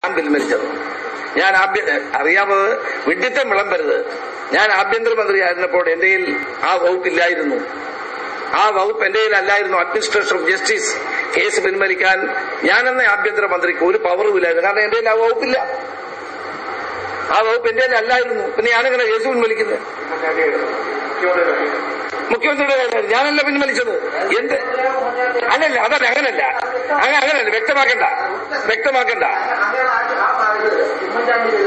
ഞാൻ പിൻവലിച്ചത് ഞാൻ ആഭ്യ അറിയാമത് വിഡിത്തം വിളമ്പരുത് ഞാൻ ആഭ്യന്തരമന്ത്രിയായിരുന്നപ്പോൾ എന്റെ കയ്യിൽ ആ വകുപ്പില്ലായിരുന്നു ആ വകുപ്പ് എന്റെ കയ്യിലല്ലായിരുന്നു അഡ്മിനിസ്ട്രേഷൻ ഓഫ് ജസ്റ്റിസ് കേസ് പിൻവലിക്കാൻ ഞാനെന്ന ആഭ്യന്തരമന്ത്രിക്ക് ഒരു പവറും ഇല്ലായിരുന്നു കാരണം എന്റെ കയ്യിൽ ആ വകുപ്പില്ല ആ വകുപ്പ് എന്റെ കയ്യിൽ അല്ലായിരുന്നു പിന്നെ ഞാനെങ്ങനെ കേസ് പിൻവലിക്കുന്നത് മുഖ്യമന്ത്രിയുടെ കയ്യിലായിരുന്നു. ഞാനല്ല പിൻവലിച്ചത് എന്ത് അല്ലല്ല അതല്ല അങ്ങനല്ല അങ്ങനെ അങ്ങനല്ല വ്യക്തമാക്കണ്ട വ്യക്തമാക്കണ്ട അങ്ങനെ ആ ആ ഭാഗത്ത് ഉമ്മൻചാണ്ടി